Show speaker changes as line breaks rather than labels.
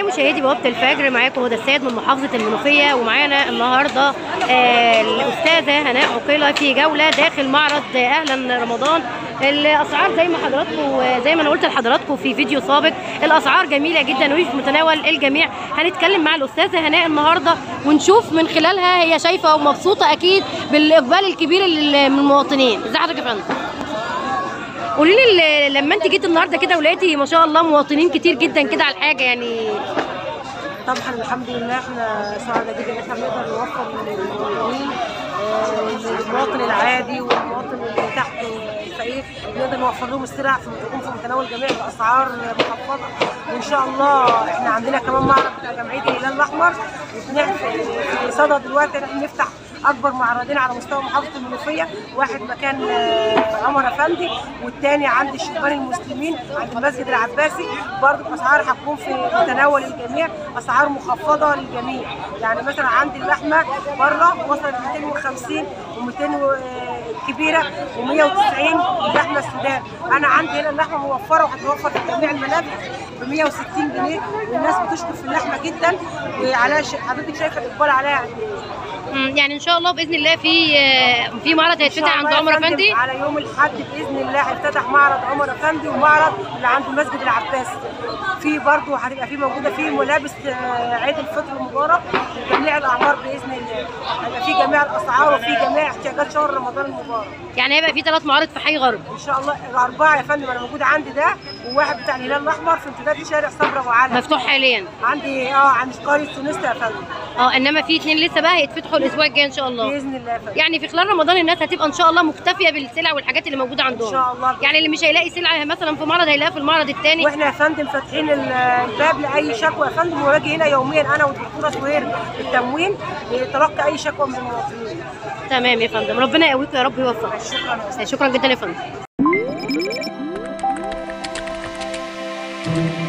مشاهدي بوابة الفجر معاكم هدى السيد من محافظة المنوفية ومعانا النهاردة آه الأستاذة هناء عقيلة في جولة داخل معرض أهلا رمضان الأسعار زي ما حضراتكم زي ما أنا قلت لحضراتكم في فيديو سابق الأسعار جميلة جدا وفي متناول الجميع هنتكلم مع الأستاذة هناء النهاردة ونشوف من خلالها هي شايفة ومبسوطة أكيد بالإقبال الكبير من المواطنين ازي حضرتك يا فندم قولي لي لما انت جيت النهارده كده ولقيتي ما شاء الله مواطنين كتير جدا كده على الحاجه يعني
طبعا الحمد لله احنا سعداء جدا ان احنا بنقدر نوفر للمواطنين آه، المواطن العادي والمواطن اللي تحت الفقير نقدر نوفر لهم السلع في تكون في متناول جميع الاسعار مخفضه وان شاء الله احنا عندنا كمان معرض بتاع جمعيه الهلال الاحمر وبنعمل في صدى دلوقتي ان احنا نفتح اكبر معرضين على مستوى محافظه المنوفيه واحد مكان آه، عمر افندي والثاني عند الشبان المسلمين عند المسجد العباسي برضه الاسعار هتكون في متناول الجميع اسعار مخفضه للجميع يعني مثلا عندي اللحمه بره وصلت 250 و200 كبيره و190 اللحمه السودان انا عندي هنا اللحمه موفره وهتوفر في جميع الملابس ب 160 جنيه والناس بتشكر في اللحمه جدا وعليها ش- حضرتك شايفه الاقبال عليها قد ايه
مم، يعني ان شاء الله باذن الله في آه، في معرض
إن شاء
هيتفتح عند
الله يا
عمر
فندم
افندي
على يوم الاحد باذن الله هيفتتح معرض عمر افندي ومعرض اللي عند المسجد العباسي في برضه هتبقى في موجوده فيه ملابس آه، عيد الفطر المبارك لجميع الاعمار باذن الله هيبقى في جميع الاسعار وفي جميع احتياجات شهر رمضان المبارك
يعني هيبقى في ثلاث معارض في حي غرب
ان شاء الله الاربعه يا فندم انا موجود عندي ده وواحد بتاع الهلال الاحمر في امتداد شارع صبرا وعلم
مفتوح حاليا
عندي اه عند قريه سونيستا يا فندم
اه انما في اتنين لسه بقى هيتفتحوا الاسبوع الجاي ان شاء الله
باذن الله يا فندم
يعني في خلال رمضان الناس هتبقى ان شاء الله مكتفيه بالسلع والحاجات اللي موجوده عندهم
إن شاء الله.
يعني اللي مش هيلاقي سلعه مثلا في معرض هيلاقيها في المعرض الثاني
واحنا يا فندم فاتحين ال- الباب لاي شكوى يا فندم وراجي هنا يوميا انا والدكتوره سهير التموين لتلقي اي شكوى من المواطنين
تمام يا فندم ربنا يقويك يا رب يوفقك
شكرا يا أستاذ.
شكرا جدا يا فندم